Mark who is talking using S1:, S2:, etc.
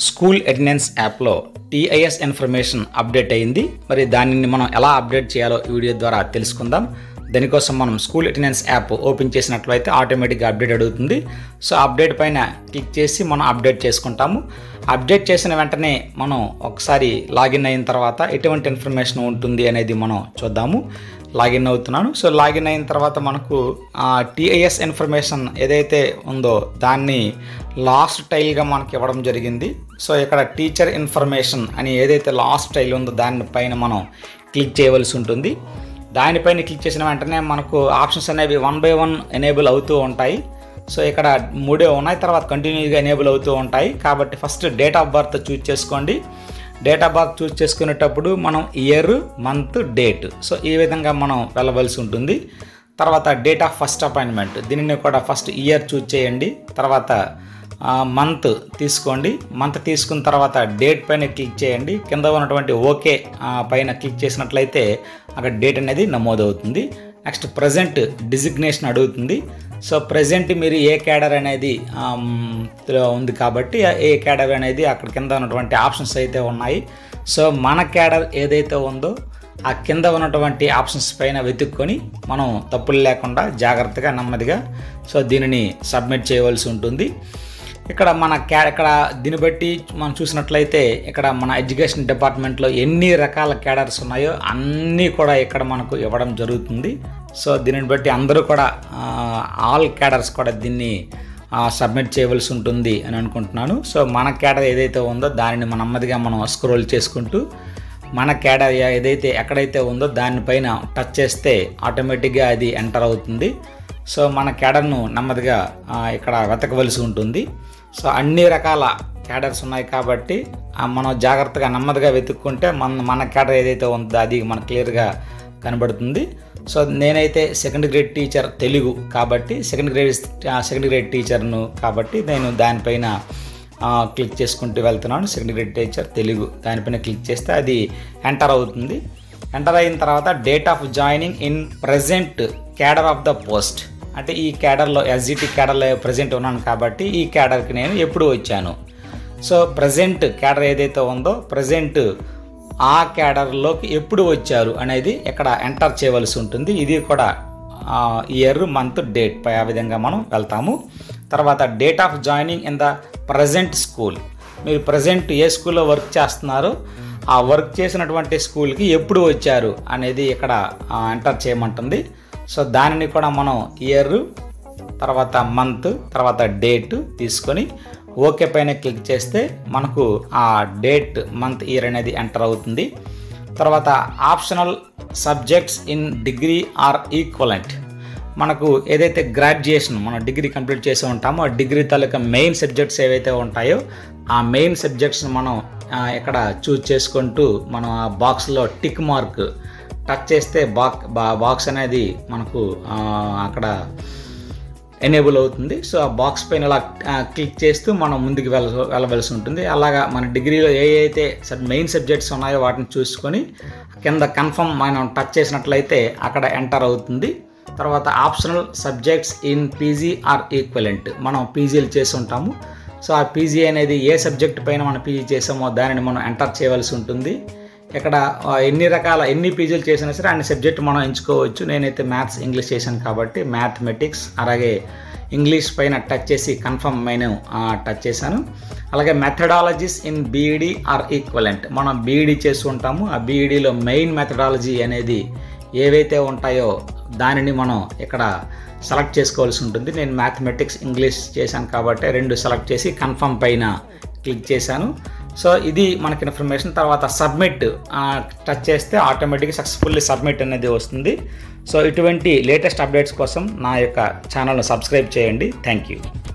S1: school attendance యాప్లో TIS information update అయింది మరి దానిని మనం ఎలా అప్డేట్ చేయాలో ఈ వీడియో ద్వారా తెలుసుకుందాం దానికోసం మనం స్కూల్ అటెండెన్స్ యాప్ ఓపెన్ చేసినట్లయితే ఆటోమేటిక్గా అప్డేట్ అడుగుతుంది సో అప్డేట్ పైన క్లిక్ చేసి మనం అప్డేట్ చేసుకుంటాము అప్డేట్ చేసిన వెంటనే మనం ఒకసారి లాగిన్ అయిన తర్వాత ఎటువంటి ఇన్ఫర్మేషన్ ఉంటుంది అనేది మనం చూద్దాము లాగిన్ అవుతున్నాను సో లాగిన్ అయిన తర్వాత మనకు టీఐఎస్ ఇన్ఫర్మేషన్ ఏదైతే ఉందో దాన్ని లాస్ట్ టైల్గా మనకి ఇవ్వడం జరిగింది సో ఇక్కడ టీచర్ ఇన్ఫర్మేషన్ అని ఏదైతే లాస్ట్ టైల్ ఉందో దానిపైన మనం క్లిక్ చేయవలసి ఉంటుంది దానిపైన క్లిక్ చేసిన వెంటనే మనకు ఆప్షన్స్ అనేవి వన్ బై వన్ ఎనేబుల్ అవుతూ ఉంటాయి సో ఇక్కడ మూడే ఉన్నాయి తర్వాత కంటిన్యూగా ఎనేబుల్ అవుతూ ఉంటాయి కాబట్టి first date of birth choose చేసుకోండి డేట్ ఆఫ్ బర్త్ చూజ్ చేసుకునేటప్పుడు మనం ఇయర్ మంత్ డేట్ సో ఈ విధంగా మనం వెళ్ళవలసి ఉంటుంది తర్వాత డేట్ ఆఫ్ ఫస్ట్ అపాయింట్మెంట్ దీనిని కూడా ఫస్ట్ ఇయర్ చూజ్ చేయండి తర్వాత మంత్ తీసుకోండి మంత్ తీసుకున్న తర్వాత డేట్ పైన క్లిక్ చేయండి కింద ఉన్నటువంటి ఓకే పైన క్లిక్ చేసినట్లయితే అక్కడ డేట్ అనేది నమోదవుతుంది నెక్స్ట్ ప్రజెంట్ డిజిగ్నేషన్ అడుగుతుంది సో ప్రజెంట్ మీరు ఏ క్యాడర్ అనేది ఉంది కాబట్టి ఏ క్యాడర్ అనేది అక్కడ కింద ఉన్నటువంటి ఆప్షన్స్ అయితే ఉన్నాయి సో మన క్యాడర్ ఏదైతే ఉందో ఆ కింద ఉన్నటువంటి ఆప్షన్స్ పైన వెతుక్కొని మనం తప్పులు లేకుండా జాగ్రత్తగా నెమ్మదిగా సో దీనిని సబ్మిట్ చేయవలసి ఉంటుంది ఇక్కడ మన క్యా ఇక్కడ దీన్ని బట్టి మనం చూసినట్లయితే ఇక్కడ మన ఎడ్యుకేషన్ డిపార్ట్మెంట్లో ఎన్ని రకాల క్యాడర్స్ ఉన్నాయో అన్నీ కూడా ఇక్కడ మనకు ఇవ్వడం జరుగుతుంది సో దీనిని బట్టి అందరూ కూడా ఆల్ క్యాడర్స్ కూడా దీన్ని సబ్మిట్ చేయవలసి ఉంటుంది అని అనుకుంటున్నాను సో మన క్యాడర్ ఏదైతే ఉందో దానిని మన నెమ్మదిగా మనం స్క్రోల్ చేసుకుంటూ మన క్యాడర్ ఏదైతే ఎక్కడైతే ఉందో దానిపైన టచ్ చేస్తే ఆటోమేటిక్గా అది ఎంటర్ అవుతుంది సో మన క్యాడర్ను నెమ్మదిగా ఇక్కడ వెతకవలసి ఉంటుంది సో అన్ని రకాల క్యాడర్స్ ఉన్నాయి కాబట్టి మనం జాగ్రత్తగా నెమ్మదిగా వెతుక్కుంటే మన మన క్యాడర్ ఏదైతే ఉందో అది మనకు క్లియర్గా కనబడుతుంది సో నేనైతే సెకండ్ గ్రేడ్ టీచర్ తెలుగు కాబట్టి సెకండ్ గ్రేడ్ సెకండ్ గ్రేడ్ టీచర్ను కాబట్టి నేను దానిపైన క్లిక్ చేసుకుంటూ వెళ్తున్నాను సెకండ్ గ్రేడ్ టీచర్ తెలుగు దానిపైన క్లిక్ చేస్తే అది ఎంటర్ అవుతుంది ఎంటర్ అయిన తర్వాత date of joining in present cadre of the post అంటే ఈ క్యాడర్లో ఎస్జిటి క్యాడర్లో ప్రజెంట్ ఉన్నాను కాబట్టి ఈ క్యాడర్కి నేను ఎప్పుడు వచ్చాను సో ప్రజెంట్ క్యాడర్ ఏదైతే ఉందో ప్రజెంట్ ఆ క్యాడర్లోకి ఎప్పుడు వచ్చారు అనేది ఇక్కడ ఎంటర్ చేయవలసి ఉంటుంది ఇది కూడా ఇయర్ మంత్ డేట్ పై ఆ విధంగా మనం వెళ్తాము తర్వాత date of joining in the present school మీరు ప్రజెంట్ ఏ స్కూల్లో వర్క్ చేస్తున్నారో ఆ వర్క్ చేసినటువంటి స్కూల్కి ఎప్పుడు వచ్చారు అనేది ఇక్కడ ఎంటర్ చేయమంటుంది సో దానిని కూడా మనం ఇయర్ తర్వాత మంత్ తర్వాత డేట్ తీసుకొని ఓకే పైన క్లిక్ చేస్తే మనకు ఆ డేట్ మంత్ ఇయర్ అనేది ఎంటర్ అవుతుంది తర్వాత optional subjects in degree or equivalent మనకు ఏదైతే గ్రాడ్యుయేషన్ మనం డిగ్రీ కంప్లీట్ చేసి ఉంటామో ఆ డిగ్రీ తాలూకా మెయిన్ సబ్జెక్ట్స్ ఏవైతే ఉంటాయో ఆ మెయిన్ సబ్జెక్ట్స్ని మనం ఇక్కడ చూజ్ చేసుకుంటూ మనం ఆ బాక్స్లో టిక్ మార్క్ టచ్ చేస్తే బాక్ బాక్స్ అనేది మనకు అక్కడ ఎనేబుల్ అవుతుంది సో ఆ బాక్స్ పైన ఇలా క్లిక్ చేస్తూ మనం ముందుకు వెళ్ళ వెళ్ళవలసి ఉంటుంది అలాగా మన డిగ్రీలో ఏ అయితే మెయిన్ సబ్జెక్ట్స్ ఉన్నాయో వాటిని చూసుకొని కింద కన్ఫర్మ్ మనం టచ్ చేసినట్లయితే అక్కడ ఎంటర్ అవుతుంది తర్వాత optional subjects in PG or equivalent మనం పీజీలు చేసి ఉంటాము సో ఆ పీజీ అనేది ఏ సబ్జెక్ట్ పైన మనం పీజీ చేసామో దానిని మనం ఎంటర్ చేయవలసి ఉంటుంది ఇక్కడ ఎన్ని రకాల ఎన్ని పీజీలు చేసినా సరే అన్ని సబ్జెక్ట్ మనం ఎంచుకోవచ్చు నేనైతే మ్యాథ్స్ ఇంగ్లీష్ చేశాను కాబట్టి మ్యాథమెటిక్స్ అలాగే ఇంగ్లీష్ పైన టచ్ చేసి కన్ఫర్మ్ నేను టచ్ చేశాను అలాగే methodologies in BEd or equivalent మనం బీఈడి చేసి ఉంటాము ఆ బీఈడిలో మెయిన్ మెథడాలజీ అనేది ఏవైతే ఉంటాయో దానిని మనం ఇక్కడ సెలెక్ట్ చేసుకోవాల్సి ఉంటుంది నేను మ్యాథమెటిక్స్ ఇంగ్లీష్ చేశాను కాబట్టి రెండు సెలెక్ట్ చేసి కన్ఫర్మ్ పైన క్లిక్ చేశాను సో ఇది మనకి ఇన్ఫర్మేషన్ తర్వాత సబ్మిట్ టచ్ చేస్తే ఆటోమేటిక్గా సక్సెస్ఫుల్లీ సబ్మిట్ అనేది వస్తుంది సో ఇటువంటి లేటెస్ట్ అప్డేట్స్ కోసం నా యొక్క ఛానల్ను సబ్స్క్రైబ్ చేయండి థ్యాంక్ యూ